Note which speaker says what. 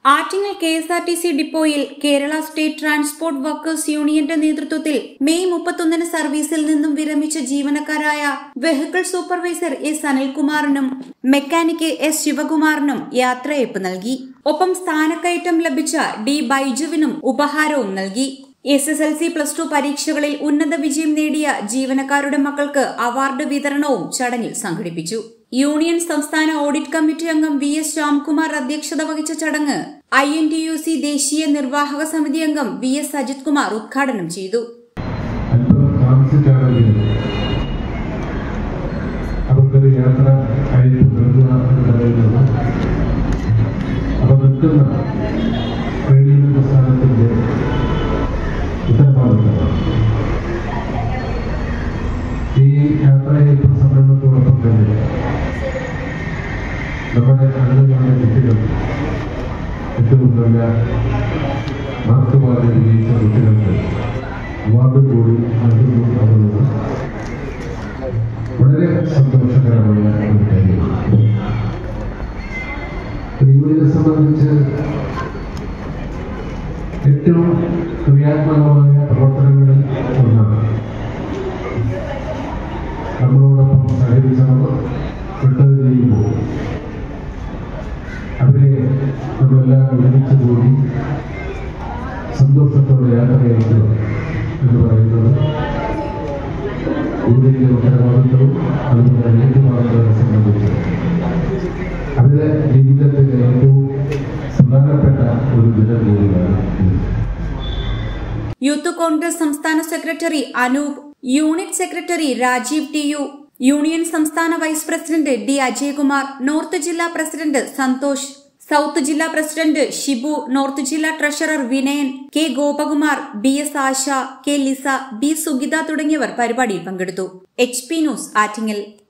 Speaker 1: Attingal K S R T C ഡിപ്പോയിൽ Kerala state transport workers യൂണിയന്റെ നേതൃത്വത്തിൽ മെയ് മുപ്പത്തൊന്നിന് സർവീസിൽ നിന്നും വിരമിച്ച ജീവനക്കാരായ വെഹിക്കിൾ സൂപ്പർവൈസർ എസ് അനിൽകുമാറിനും മെക്കാനിക്ക് എസ് ശിവകുമാറിനും യാത്രയയപ്പ് നൽകി ഒപ്പം സ്ഥാനക്കയറ്റം ലഭിച്ച ഡി ബൈജുവിനും ഉപഹാരവും നൽകി S S L C plus two പരീക്ഷകളിൽ ഉന്നത വിജയം നേടിയ ജീവനക്കാരുടെ മക്കൾക്ക് അവാർഡ് വിതരണവും ചടങ്ങിൽ സംഘടിപ്പിച്ചു യൂണിയൻ സംസ്ഥാന ഓഡിറ്റ് കമ്മിറ്റി അംഗം വി എസ് ശ്യാംകുമാർ അധ്യക്ഷത വഹിച്ച ചടങ്ങ് I N T U C ദേശീയ നിർവാഹക സമിതി അംഗം വി എസ് അജിത് കുമാർ ഉദ്ഘാടനം ചെയ്തു
Speaker 2: അല്പം താമസിച്ചാണെങ്കിലും അവർക്കൊരു യാത്ര അയച്ചു നൽകുക എന്ന് പറയുന്നത് അവർ നിൽക്കുന്ന ട്രേഡിംഗ് പ്രസ്ഥാനത്തിന്റെ ഉത്തരവാദിത്തമാണ് ഈ യാത്രയയപ്പ് സംരംഭത്തോടൊപ്പം തന്നെ നമ്മുടെ അംഗങ്ങളുടെ കുട്ടികൾ ഏറ്റവും നല്ല മാർക്കുമായി വിജയിച്ച കുട്ടികൾക്ക് അവാർഡ് കൂടി നൽകുന്നു എന്നുള്ളത് വളരെ സന്തോഷകരമായ ഒരു കാര്യമാണ് ഒരു യൂണിയനെ സംബന്ധിച്ച് ഏറ്റവും ക്രിയാത്മകമായ പ്രവർത്തനങ്ങളിൽ ഒന്നാണ് നമ്മളോടൊപ്പം സഹകരിച്ചവർ വിട്ടത് ചെയ്യുമ്പോൾ അവരെ നമ്മളെല്ലാം ഒരുമിച്ച് കൂടി സന്തോഷത്തോടെ യാത്രയക്കുക എന്ന് പറയുന്നത് യൂണിയന്റെ ഉത്തരവാദിത്വവും അതുപോലെ ഏറ്റുമാറുന്നതിനെ സംബന്ധിച്ച് അവരുടെ ജീവിതത്തിലെ ഏറ്റവും പ്രധാനപ്പെട്ട ഒരു ദിനം കൂടിയാണ് ഇത്.
Speaker 1: യൂത്ത് കോൺഗ്രസ് സംസ്ഥാന secretary Anoop unit secretary Rajeev T U union സംസ്ഥാന വൈസ് പ്രസിഡന്റ് ഡി അജയകുമാർ നോർത്ത് ജില്ലാ പ്രസിഡന്റ് സന്തോഷ് സൗത്ത് ജില്ലാ പ്രസിഡന്റ് ഷിബു നോർത്ത് ജില്ലാ treasurer Vinayan K Gopakumar B S Asha K Lisa B Sugitha തുടങ്ങിയവർ പരിപാടിയിൽ പങ്കെടുത്തു എച്ച് പി ന്യൂസ് ആറ്റിങ്ങൽ